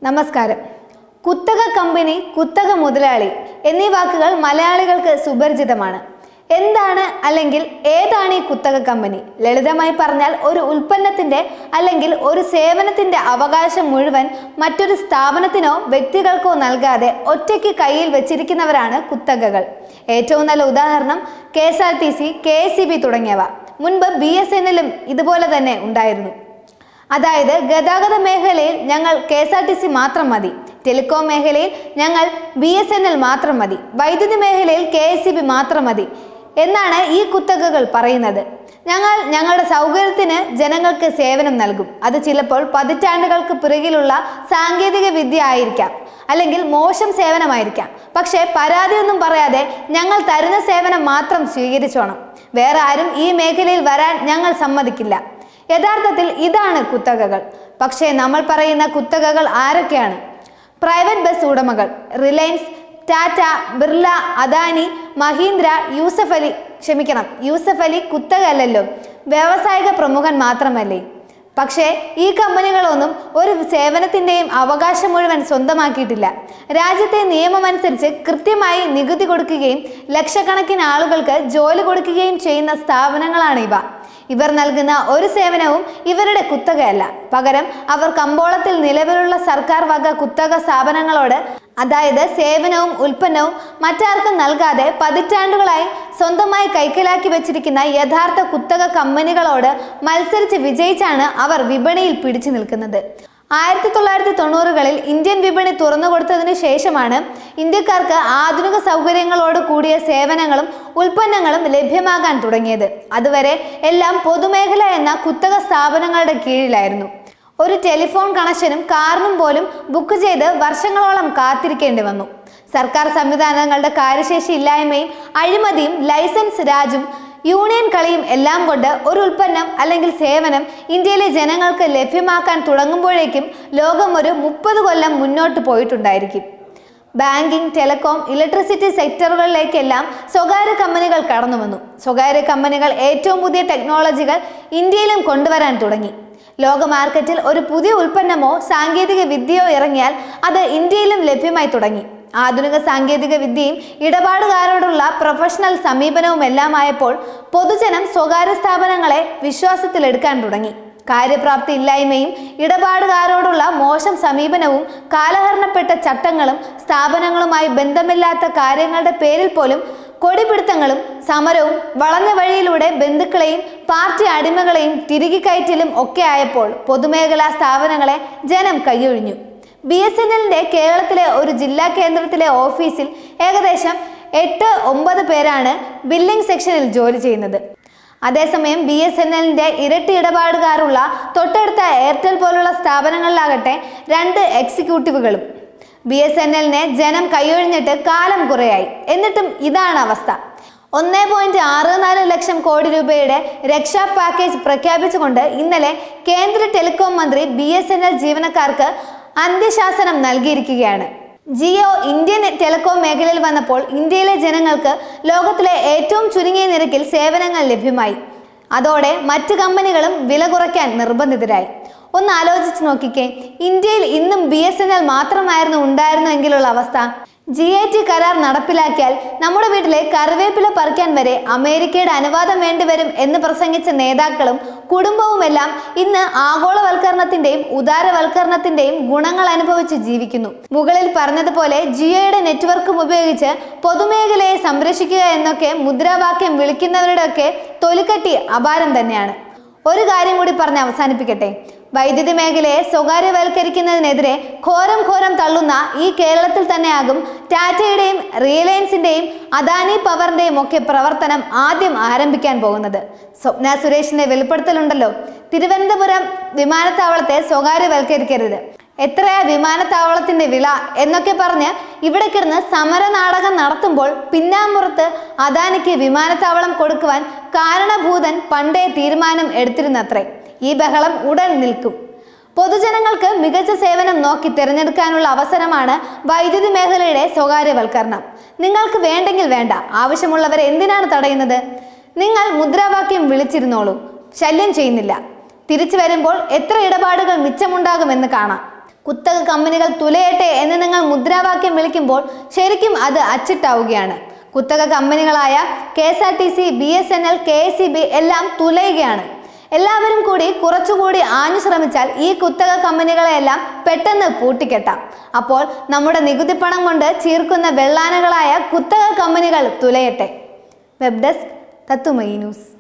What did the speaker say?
നമസ്കാരം കുത്തക കമ്പനി കുത്തക മുതലാളി എന്നീ വാക്കുകൾ മലയാളികൾക്ക് സുപരിചിതമാണ് എന്താണ് അല്ലെങ്കിൽ ഏതാണ് ഈ കുത്തക കമ്പനി ലളിതമായി പറഞ്ഞാൽ ഒരു ഉൽപ്പന്നത്തിന്റെ അല്ലെങ്കിൽ ഒരു സേവനത്തിന്റെ അവകാശം മുഴുവൻ മറ്റൊരു സ്ഥാപനത്തിനോ വ്യക്തികൾക്കോ നൽകാതെ ഒറ്റയ്ക്ക് കയ്യിൽ വെച്ചിരിക്കുന്നവരാണ് കുത്തകകൾ ഏറ്റവും നല്ല ഉദാഹരണം K S R T C K S C B തുടങ്ങിയവ മുൻപ് ബി എസ് എൻ എല്ലും ഇതുപോലെ തന്നെ ഉണ്ടായിരുന്നു അതായത് ഗതാഗത മേഖലയിൽ ഞങ്ങൾ K S R T C മാത്രം മതി ടെലികോം മേഖലയിൽ ഞങ്ങൾ ബി എസ് എൻ എൽ മാത്രം മതി വൈദ്യുതി മേഖലയിൽ കെ എസ് സി ബി മാത്രം മതി എന്നാണ് ഈ കുത്തകകൾ പറയുന്നത് ഞങ്ങൾ ഞങ്ങളുടെ സൗകര്യത്തിന് ജനങ്ങൾക്ക് സേവനം നൽകും അത് ചിലപ്പോൾ പതിറ്റാണ്ടുകൾക്ക് പിറകിലുള്ള സാങ്കേതിക വിദ്യ ആയിരിക്കാം അല്ലെങ്കിൽ മോശം സേവനമായിരിക്കാം പക്ഷേ പരാതിയൊന്നും പറയാതെ ഞങ്ങൾ തരുന്ന സേവനം മാത്രം സ്വീകരിച്ചോണം വേറെ ആരും ഈ മേഖലയിൽ വരാൻ ഞങ്ങൾ സമ്മതിക്കില്ല യഥാർത്ഥത്തിൽ ഇതാണ് കുത്തകകൾ പക്ഷേ നമ്മൾ പറയുന്ന കുത്തകകൾ ആരൊക്കെയാണ് പ്രൈവറ്റ് ബസ് ഉടമകൾ റിലയൻസ് ടാറ്റ ബിർള അദാനി മഹീന്ദ്ര യൂസഫ് അലി ക്ഷമിക്കണം യൂസഫ് അലി കുത്തക അല്ലല്ലോ വ്യാവസായിക പ്രമുഖൻ മാത്രമല്ലേ പക്ഷേ ഈ കമ്പനികളൊന്നും ഒരു സേവനത്തിൻ്റെയും അവകാശം മുഴുവൻ സ്വന്തമാക്കിയിട്ടില്ല രാജ്യത്തെ നിയമമനുസരിച്ച് കൃത്യമായി നികുതി കൊടുക്കുകയും ലക്ഷക്കണക്കിന് ആളുകൾക്ക് ജോലി കൊടുക്കുകയും ചെയ്യുന്ന സ്ഥാപനങ്ങളാണ് ഇവ ഇവർ നൽകുന്ന ഒരു സേവനവും ഇവരുടെ കുത്തകയല്ല പകരം അവർ കമ്പോളത്തിൽ നിലവിലുള്ള സർക്കാർ വക കുത്തക സ്ഥാപനങ്ങളോട് അതായത് സേവനവും ഉൽപ്പന്നവും മറ്റാർക്കും നൽകാതെ പതിറ്റാണ്ടുകളായി സ്വന്തമായി കൈക്കലാക്കി വെച്ചിരിക്കുന്ന യഥാർത്ഥ കുത്തക കമ്പനികളോട് മത്സരിച്ച് വിജയിച്ചാണ് അവർ വിപണിയിൽ പിടിച്ചു നിൽക്കുന്നത് ആയിരത്തി തൊള്ളായിരത്തി തൊണ്ണൂറുകളിൽ ഇന്ത്യൻ വിപണി തുറന്നു കൊടുത്തതിനു ശേഷമാണ് ഇന്ത്യക്കാർക്ക് ആധുനിക സൗകര്യങ്ങളോട് കൂടിയ സേവനങ്ങളും ഉൽപ്പന്നങ്ങളും ലഭ്യമാകാൻ തുടങ്ങിയത് അതുവരെ എല്ലാം പൊതുമേഖല എന്ന കുത്തക സ്ഥാപനങ്ങളുടെ കീഴിലായിരുന്നു ഒരു ടെലിഫോൺ കണക്ഷനും കാറിനും പോലും ബുക്ക് ചെയ്ത് വർഷങ്ങളോളം കാത്തിരിക്കേണ്ടി വന്നു സർക്കാർ സംവിധാനങ്ങളുടെ കാര്യശേഷി ഇല്ലായ്മയും അഴിമതിയും ലൈസൻസ് രാജും യൂണിയൻ കളിയും എല്ലാം കൊണ്ട് ഒരു ഉൽപ്പന്നം അല്ലെങ്കിൽ സേവനം ഇന്ത്യയിലെ ജനങ്ങൾക്ക് ലഭ്യമാക്കാൻ തുടങ്ങുമ്പോഴേക്കും ലോകം ഒരു മുപ്പത് കൊല്ലം മുന്നോട്ട് പോയിട്ടുണ്ടായിരിക്കും ബാങ്കിംഗ് ടെലികോം ഇലക്ട്രിസിറ്റി സെക്ടറുകളിലേക്കെല്ലാം സ്വകാര്യ കമ്പനികൾ കടന്നു വന്നു സ്വകാര്യ കമ്പനികൾ ഏറ്റവും പുതിയ ടെക്നോളജികൾ ഇന്ത്യയിലും കൊണ്ടുവരാൻ തുടങ്ങി ലോക മാർക്കറ്റിൽ ഒരു പുതിയ ഉൽപ്പന്നമോ സാങ്കേതിക വിദ്യയോ ഇറങ്ങിയാൽ അത് ഇന്ത്യയിലും ലഭ്യമായി തുടങ്ങി ആധുനിക സാങ്കേതിക വിദ്യയും ഇടപാടുകാരോടുള്ള പ്രൊഫഷണൽ സമീപനവും എല്ലാമായപ്പോൾ പൊതുജനം സ്വകാര്യ സ്ഥാപനങ്ങളെ വിശ്വാസത്തിലെടുക്കാൻ തുടങ്ങി കാര്യപ്രാപ്തി ഇല്ലായ്മയും ഇടപാടുകാരോടുള്ള മോശം സമീപനവും കാലഹരണപ്പെട്ട ചട്ടങ്ങളും സ്ഥാപനങ്ങളുമായി ബന്ധമില്ലാത്ത കാര്യങ്ങളുടെ പേരിൽ പോലും കൊടിപിടുത്തങ്ങളും സമരവും വളഞ്ഞ വഴിയിലൂടെ ബന്ധുക്കളെയും പാർട്ടി അടിമകളെയും തിരികെ കയറ്റലും ഒക്കെ ആയപ്പോൾ പൊതുമേഖലാ സ്ഥാപനങ്ങളെ ജനം കൈയൊഴിഞ്ഞു ബി എസ് എൻ എല്ലിന്റെ കേരളത്തിലെ ഒരു ജില്ലാ കേന്ദ്രത്തിലെ ഓഫീസിൽ ഏകദേശം എട്ട് ഒമ്പത് പേരാണ് ബില്ലിംഗ് സെക്ഷനിൽ ജോലി ചെയ്യുന്നത് അതേസമയം ബി എസ് എൻ എല്ലിന്റെ ഇരട്ടി ഇടപാടുകാരുള്ള തൊട്ടടുത്ത എയർടെൽ പോലുള്ള സ്ഥാപനങ്ങളിലാകട്ടെ രണ്ട് എക്സിക്യൂട്ടീവുകളും ബി എസ് എൻ എല്ലിനെ ജനം കൈയൊഴിഞ്ഞിട്ട് കാലം കുറയായി എന്നിട്ടും ഇതാണ് അവസ്ഥ ഒന്നേ പോയിന്റ് ആറ് നാല് ലക്ഷം കോടി രൂപയുടെ രക്ഷാ പാക്കേജ് പ്രഖ്യാപിച്ചുകൊണ്ട് ഇന്നലെ കേന്ദ്ര ടെലികോം മന്ത്രി ബി എസ് എൻ എൽ ജീവനക്കാർക്ക് അന്ത്യശാസനം നൽകിയിരിക്കുകയാണ് ജിയോ ഇന്ത്യൻ ടെലികോം മേഖലയിൽ വന്നപ്പോൾ ഇന്ത്യയിലെ ജനങ്ങൾക്ക് ലോകത്തിലെ ഏറ്റവും ചുരുങ്ങിയ നിരക്കിൽ സേവനങ്ങൾ ലഭ്യമായി അതോടെ മറ്റു കമ്പനികളും വില കുറയ്ക്കാൻ നിർബന്ധിതരായി ഒന്ന് ആലോചിച്ച് നോക്കിക്കേ ഇന്ത്യയിൽ ഇന്നും ബി എസ് എൻ എൽ മാത്രമായിരുന്നു ഉണ്ടായിരുന്നെങ്കിലുള്ള അവസ്ഥ ജി ഐ ടി കരാർ നടപ്പിലാക്കിയാൽ നമ്മുടെ വീട്ടിലെ കറിവേപ്പില പറിക്കാൻ വരെ അമേരിക്കയുടെ അനുവാദം വേണ്ടിവരും എന്ന് പ്രസംഗിച്ച നേതാക്കളും കുടുംബവുമെല്ലാം ഇന്ന് ആഗോളവൽക്കരണത്തിന്റെയും ഉദാരവൽക്കരണത്തിന്റെയും ഗുണങ്ങൾ അനുഭവിച്ച് ജീവിക്കുന്നു മുകളിൽ പറഞ്ഞതുപോലെ ജിയോയുടെ നെറ്റ്വർക്കും ഉപയോഗിച്ച് പൊതുമേഖലയെ സംരക്ഷിക്കുക എന്നൊക്കെ മുദ്രാവാക്യം വിളിക്കുന്നവരുടെയൊക്കെ തൊലിക്കട്ടി അപാരം തന്നെയാണ് ഒരു കാര്യം കൂടി പറഞ്ഞ് അവസാനിപ്പിക്കട്ടെ വൈദ്യുതി മേഖലയെ സ്വകാര്യവൽക്കരിക്കുന്നതിനെതിരെ ഘോരം ഘോരം തള്ളുന്ന ഈ കേരളത്തിൽ തന്നെയാകും ടാറ്റയുടെയും റിലയൻസിന്റെയും അദാനി പവറിന്റെയും ഒക്കെ പ്രവർത്തനം ആദ്യം ആരംഭിക്കാൻ പോകുന്നത് സ്വപ്ന സുരേഷിന്റെ വെളിപ്പെടുത്തലുണ്ടല്ലോ തിരുവനന്തപുരം വിമാനത്താവളത്തെ സ്വകാര്യവൽക്കരിക്കരുത് എത്രയാ വിമാനത്താവളത്തിന്റെ വില എന്നൊക്കെ പറഞ്ഞ് ഇവിടെ കിടന്ന് സമര നാടകം നടത്തുമ്പോൾ പിന്നാമ്പുറത്ത് അദാനിക്ക് വിമാനത്താവളം കൊടുക്കുവാൻ കാരണഭൂതൻ പണ്ടേ തീരുമാനം എടുത്തിരുന്നത്രേ ഈ ബഹളം ഉടൻ നിൽക്കും പൊതുജനങ്ങൾക്ക് മികച്ച സേവനം നോക്കി തിരഞ്ഞെടുക്കാനുള്ള അവസരമാണ് വൈദ്യുതി മേഖലയുടെ സ്വകാര്യവൽക്കരണം നിങ്ങൾക്ക് വേണ്ടെങ്കിൽ വേണ്ട ആവശ്യമുള്ളവരെ എന്തിനാണ് തടയുന്നത് നിങ്ങൾ മുദ്രാവാക്യം വിളിച്ചിരുന്നോളൂ ശല്യം ചെയ്യുന്നില്ല തിരിച്ചു വരുമ്പോൾ എത്ര ഇടപാടുകൾ മിച്ചമുണ്ടാകുമെന്ന് കാണാം കുത്തക കമ്പനികൾ തുലയട്ടെ എന്ന് നിങ്ങൾ മുദ്രാവാക്യം വിളിക്കുമ്പോൾ ശരിക്കും അത് അച്ചിട്ടാവുകയാണ് കുത്തക കമ്പനികളായ K S R T C B S N L K S C B എല്ലാം തുലയുകയാണ് എല്ലാവരും കൂടി കുറച്ചുകൂടി ആഞ്ഞു ശ്രമിച്ചാൽ ഈ കുത്തക കമ്പനികളെല്ലാം പെട്ടെന്ന് പൂട്ടിക്കെട്ടാം അപ്പോൾ നമ്മുടെ നികുതി പണം കൊണ്ട് ചീർക്കുന്ന വെള്ളാനകളായ കുത്തക കമ്പനികൾ തുലയട്ടെ വെബ് ഡെസ്ക് തത്തുമൈ ന്യൂസ്